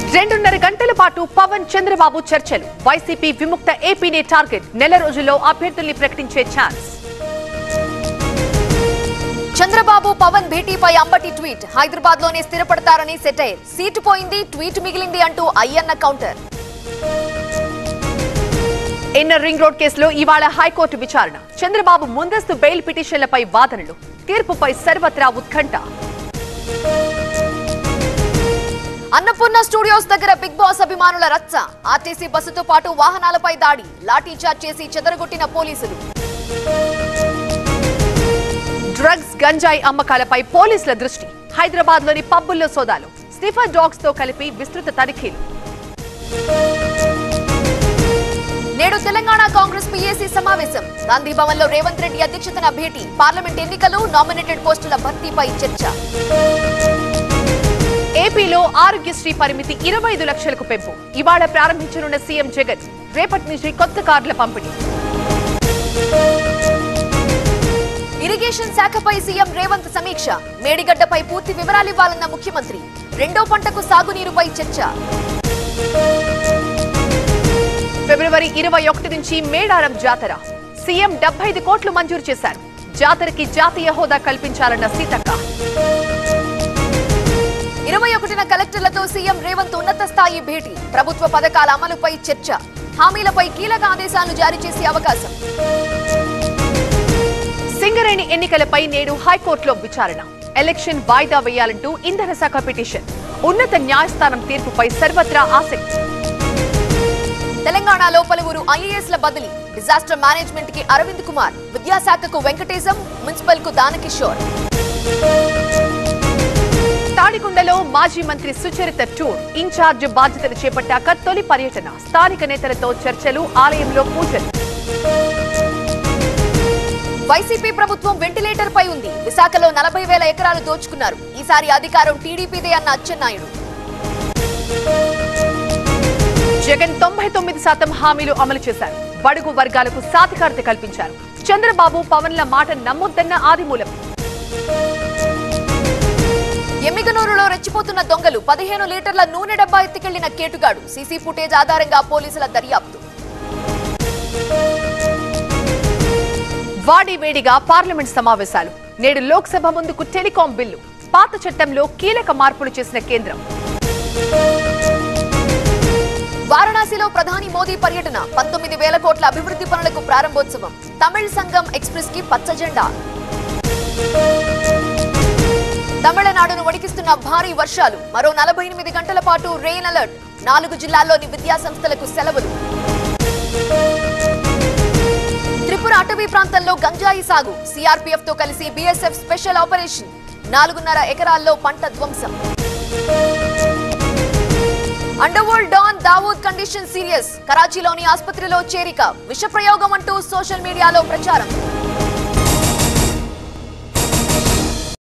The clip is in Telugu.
రెండున్నర గంటల పాటు పవన్ చంద్రబాబు చర్చలు వైసీపీ విముక్త ఏపీనే టార్గెట్ నెల రోజుల్లో అభ్యర్థుల్ని ప్రకటించే ఛాన్స్ చంద్రబాబు పవన్ భేటీపై అంబటి ట్వీట్ హైదరాబాద్ లోనే స్థిరపడతారని సెటైర్ సీటు పోయింది ట్వీట్ మిగిలింది అంటూ Ayyanna counter inner ring road కేసులో ఇవాళ హైకోర్టు విచారణ చంద్రబాబు ముందస్తు బెయిల్ పిటిషన్లపై వాదనలు తీర్పుపై సర్వత్రా ఉత్కంఠ అన్నపూర్ణ స్టూడియోస్ దగ్గర బిగ్ బాస్ అభిమానుల రచ్చ ఆర్టీసీ బస్సుతో పాటు వాహనాలపై దాడి లాఠీ చార్జ్ చేసి చెదరగొట్టిన పోలీసులు డ్రగ్స్ గంజాయి అమ్మకాలపై పోలీసుల దృష్టి హైదరాబాద్ లోని పబ్బుల్లో సోదాలు స్నిఫర్ డాగ్స్ తో కలిపి విస్తృత తనిఖీలు నేడు తెలంగాణ కాంగ్రెస్ పీఏసీ సమావేశం గాంధీ భవన్ లో రేవంత్ రెడ్డి అధ్యక్షతన భేటీ పార్లమెంట్ ఎన్నికలు నామినేటెడ్ పోస్టుల భర్తీపై చర్చ ఏపీలో ఆరోగ్యశ్రీ పరిమితి ఇరవై ఐదు లక్షలకు పెంపు ఇవాళ ప్రారంభించనున్న సీఎం జగన్ రేపటి నుంచి కొత్త కార్డుల పంపిణీ ఇరిగేషన్ శాఖపై సీఎం రేవంత్ సమీక్ష మేడిగడ్డపై పూర్తి వివరాలివ్వాలన్న ముఖ్యమంత్రి రెండో పంటకు సాగునీరుపై చర్చ ఫిబ్రవరి ఇరవై ఒకటి నుంచి మేడారం జాతర సీఎం డెబ్బై ఐదు కోట్లు మంజూరు చేశారు జాతరకి జాతీయ హోదా కల్పించాలన్న సీతక్క ఇరవై ఒకటిన కలెక్టర్లతో సీఎం రేవంత్ ఉన్నత స్థాయి భేటీ ప్రభుత్వ పథకాల అమలుపై చర్చ హామీలపై కీలక ఆదేశాలు జారీ చేసే అవకాశం సింగరేణి ఎన్నికలపై నేడు హైకోర్టులో విచారణ ఎలక్షన్ వాయిదా వేయాలంటూ ఇంధన శాఖ పిటిషన్ ఉన్నత న్యాయస్థానం తీర్పుపై సర్వత్రా ఆసక్తి తెలంగాణలో పలువురు ఐఏఎస్ల బదిలీ డిజాస్టర్ మేనేజ్మెంట్ కి అరవింద్ కుమార్ విద్యాశాఖకు వెంకటేశం మున్సిపల్ కు దానకిషోర్ తాడికొండలో మాజీ మంత్రి సుచరిత టూర్ ఇన్ఛార్జ్ బాధ్యతలు చేపట్టాక తొలి పర్యటన స్థానిక నేతలతో చర్చలు ఆలయంలో పూజలు వైసీపీ ప్రభుత్వం వెంటిలేటర్ పై ఉంది విశాఖలో నలభై వేల ఎకరాలు దోచుకున్నారు ఈసారి అధికారం టీడీపీదే అన్న అచ్చెన్నాయుడు జగన్ తొంభై తొమ్మిది శాతం హామీలు అమలు చేశారు బడుగు వర్గాలకు సాధికారత కల్పించారు చంద్రబాబు పవన్ల మాట నమ్మొద్దన్న ఆదిమూలం ఎమ్మిగనూరులో రెచ్చిపోతున్న దొంగలు పదిహేను లీటర్ల నూనె డబ్బా ఎత్తికెళ్లిన కేటుగాడు సీసీ ఫుటేజ్ ఆధారంగా పోలీసుల దర్యాప్తు వాడి వేడిగా పార్లమెంట్ సమావేశాలు నేడు లోక్సభ ముందుకు టెలికాం బిల్లు పాత చట్టంలో కీలక మార్పులు చేసిన కేంద్రం వారణాసిలో ప్రధాని మోదీ పర్యటన పంతొమ్మిది వేల కోట్ల అభివృద్ధి పనులకు ప్రారంభోత్సవం తమిళ్ సంఘం ఎక్స్ప్రెస్ కి పచ్చ జెండా తమిళనాడును వణికిస్తున్న భారీ వర్షాలు మరో నలభై ఎనిమిది గంటల పాటు రెయిన్ అలర్ట్ నాలుగు జిల్లాల్లోని విద్యా సంస్థలకు సెలవులు త్రిపుర అటవీ ప్రాంతంలో గంజాయి సాగు సిఆర్పీఎఫ్ తో కలిసి బీఎస్ఎఫ్ స్పెషల్ ఆపరేషన్ నాలుగున్నర ఎకరాల్లో పంట ధ్వంసం underworld don Dawood condition serious కరాచీలోని ఆసుపత్రిలో చేరిక విష ప్రయోగం అంటూ సోషల్ మీడియాలో ప్రచారం